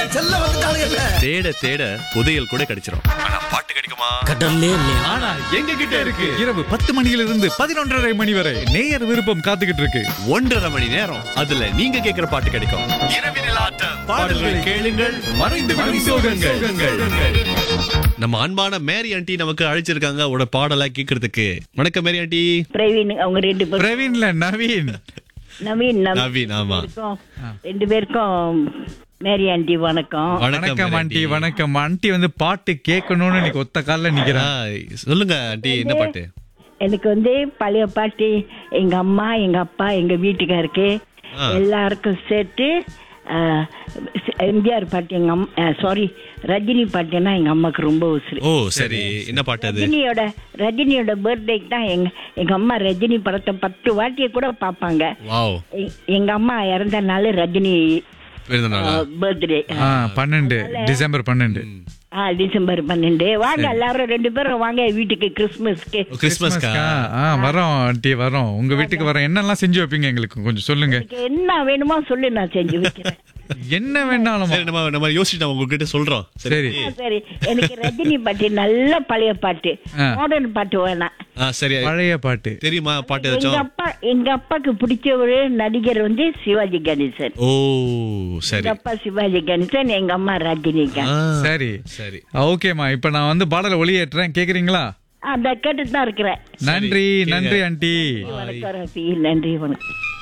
செல்ல வந்துட்டானுங்கல்ல தேட தேட புதையல் கூட கிடைச்சிரும் ஆனா பாட்டு கிடைக்குமா கடல்லே இல்லையா ஆனா எங்க கிட்ட இருக்கு இரவு பத்து மணியிலிருந்து பதினொன்றரை மணி வரை நேயர் விருப்பம் காத்துக்கிட்டு இருக்கு ஒன்றரை மணி நேரம் அதுல நீங்க கேக்குற பாட்டு கிடைக்கும் இரவினில் ஆட்டம் பாடல்களை கேளுங்கள் மறைந்து விடும் சோகங்கள் நம்ம அன்பான மேரி ஆண்டி நமக்கு அழைச்சிருக்காங்க அவரோட பாடலை கேக்குறதுக்கு வணக்கம் மேரி ஆண்டி பிரவீன் அவங்க ரெண்டு பேரும் பிரவீன்ல நவீன் நவீன் நவீன் நவீன் ஆமா பேருக்கும் ரெண்டு பேருக்கும் மேரி ஆண்டி வணக்கம் வணக்கம் ஆண்டி வணக்கம் ஆண்டி வந்து பாட்டு கேட்கணும்னு இன்னைக்கு ஒத்த கால்ல ஆ, நிக்கிறேன் சொல்லுங்க ஆண்டி என்ன பாட்டு எனக்கு வந்து பழைய பாட்டு எங்க அம்மா எங்க அப்பா எங்க வீட்டுக்காருக்கு ஆ. எல்லாருக்கும் சேர்த்து ஆ, எம்ஜிஆர் பாட்டு எங்க அம்மா சாரி ரஜினி பாட்டுன்னா எங்க அம்மாக்கு ரொம்ப உசுறு ஓ சரி என்ன பாட்டு அது ரஜினியோட ரஜினியோட பர்த்டேக்கு தான் எங்க எங்க அம்மா ரஜினி படத்தை பத்து வாட்டியை கூட பார்ப்பாங்க வாவ் எ- எங்க அம்மா இறந்த நாள் ரஜினி பிறந்த நாளா பர்த்டே ஆ பன்னெண்டு டிசம்பர் பன்னெண்டு ஆ டிசம்பர் பன்னெண்டு வாங்க எல்லாரும் ரெண்டு பேரும் வாங்க வீட்டுக்கு கிறிஸ்மஸ்க்கு ஓ, கிறிஸ்மஸ்க்கா ஆ வரோம் ஆண்டி வரோம் உங்க வீட்டுக்கு வரோம் என்னெல்லாம் செஞ்சு வைப்பீங்க எங்களுக்கு கொஞ்சம் சொல்லுங்க உனக்கு என்ன வேணுமோ சொல்லு நான் செஞ்சு வைக்கிறேன் என்ன வேணாலும் சரி நம்ம நம்ம யோசிச்சு நான் உங்ககிட்ட சொல்றோம் சரி. ஆ, சரி எனக்கு ரஜினி பாட்டு நல்ல பழைய பாட்டு ஆ. மாடர்ன் பாட்டு வேணாம் ஆ சரி பழைய பாட்டு தெரியுமா பாட்டு எங்க ஏதாச்சும் அப்பா எங்க அப்பாக்கு பிடிச்ச ஒரு நடிகர் வந்து சிவாஜி கணேசன் ஓ சரி எங்க அப்பா சிவாஜி கணேசன் எங்க அம்மா ரஜினிகா ஆ, சரி சரி ஓகேம்மா இப்ப நான் வந்து பாடலை ஒளியேற்றேன் கேக்குறீங்களா அந்த கேட்டுட்டு தான் இருக்கிறேன் நன்றி கேளுங்க. நன்றி ஆண்டி வணக்கம் ரஃபி நன்றி வணக்கம்